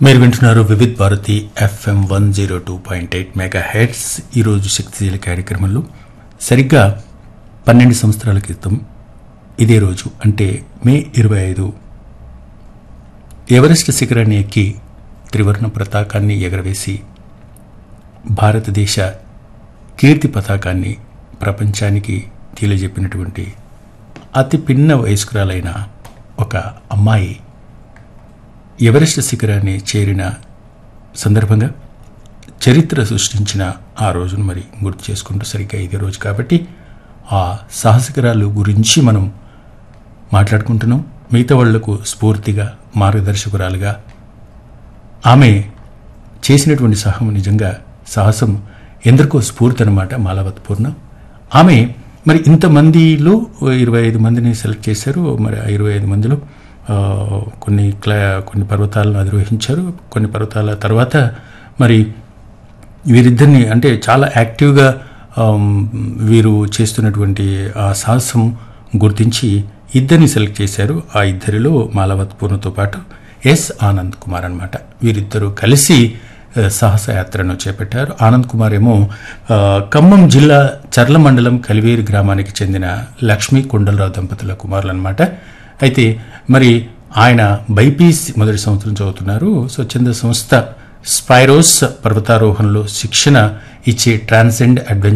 మీరు వింటున్నారు Vividh Bharati FM one zero two point eight mega hertz ఈరోజు శక్తిశీల కార్యక్రమంలో సరిగ్గా పన్నెండు సంవత్సరాల క్రితం ఇదే రోజు అంటే మే ఇరవై ఐదు ఎవరెస్ట్ శిఖరాన్ని ఎక్కి త్రివర్ణ పతాకాన్ని ఎగరవేసి భారతదేశ కీర్తి పతాకాన్ని ప్రపంచానికి తెలియజెప్పినటువంటి అతి పిన్న వయస్కురాలైన ఒక అమ్మాయి ఎవరెస్ట్ శిఖరాన్ని చేరిన సందర్భంగా చరిత్ర సృష్టించిన ఆ రోజును మరి గుర్తు చేసుకుంటూ సరిగ్గా ఇదే రోజు కాబట్టి ఆ సాహసికరాలు గురించి మనం మాట్లాడుకుంటున్నాం మిగతా వాళ్లకు స్ఫూర్తిగా మార్గదర్శకురాలుగా ఆమె చేసినటువంటి సహం నిజంగా సాహసం ఎందరికో స్ఫూర్తి అనమాట మాలవత్ పూర్ణ ఆమె మరి ఇంతమందిలో ఇరవై ఐదు మందిని సెలెక్ట్ చేశారు మరి ఆ ఇరవై ఐదు మందిలో ఆ, కొన్ని క్లా కొన్ని పర్వతాలను అధిరోహించారు కొన్ని పర్వతాల తర్వాత మరి వీరిద్దరిని అంటే చాలా యాక్టివ్గా ఆమ్, వీరు చేస్తున్నటువంటి ఆ సాహసం గుర్తించి ఇద్దరిని సెలెక్ట్ చేశారు ఆ ఇద్దరిలో మాలవత్ పూర్ణతో పాటు ఎస్ ఆనంద్ కుమార్ అన్నమాట వీరిద్దరూ కలిసి ఆ, సాహసయాత్రను చేపట్టారు ఆనంద్ కుమార్ ఏమో ఆ, ఖమ్మం జిల్లా చర్ల మండలం కలివేరు గ్రామానికి చెందిన లక్ష్మీ కొండలరావు దంపతుల కుమారులు అనమాట అయితే మరి ఆయన బైపీస్ మొదటి సంవత్సరం చదువుతున్నారు స్వచ్ఛంద సంస్థ స్పైరోస్ పర్వతారోహణలో శిక్షణ ఇచ్చే ట్రాన్సెండ్ అడ్వెంచర్